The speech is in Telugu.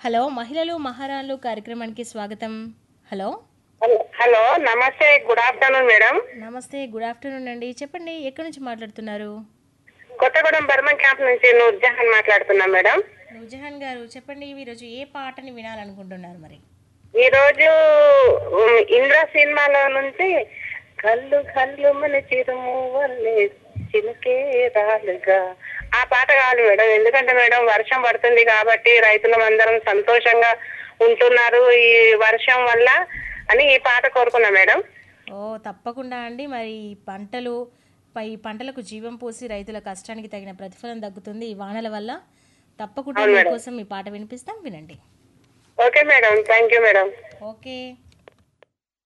హలో మహిళలు మహారాణులు కార్యక్రమానికి స్వాగతం హలో హలో హలో నమస్తే గుడ్ ఆఫ్టర్నూన్ మేడం నమస్తే గుడ్ ఆఫ్టర్నూన్ అండి చెప్పండి ఎక్కడి నుంచి మాట్లాడుతున్నారు కొత్తగూడెం బర్మన్ క్యాంప్ నుంచి నూర్జహాన్ మాట్లాడుతున్నా మేడం నూజహాన్ గారు చెప్పండి ఈరోజు ఏ పాటని వినాలనుకుంటున్నారు మరి ఈ రోజు ఉమ్, ఇంద్ర సినిమాలో నుంచి కళ్ళు కళ్ళు మన చిరుము వల్లే చిలకే రాలుగా ఆ పాట కావాలి మేడం ఎందుకంటే మేడం వర్షం పడుతుంది కాబట్టి రైతులం అందరం సంతోషంగా ఉంటున్నారు ఈ వర్షం వల్ల అని ఈ పాట కోరుకున్నా మేడం ఓ తప్పకుండా అండి మరి ఈ పంటలు పై పంటలకు జీవం పోసి రైతుల కష్టానికి తగిన ప్రతిఫలం దక్కుతుంది ఈ వానల వల్ల తప్పకుండా మీకోసం ఈ పాట వినిపిస్తాం వినండి okay madam thank you madam okay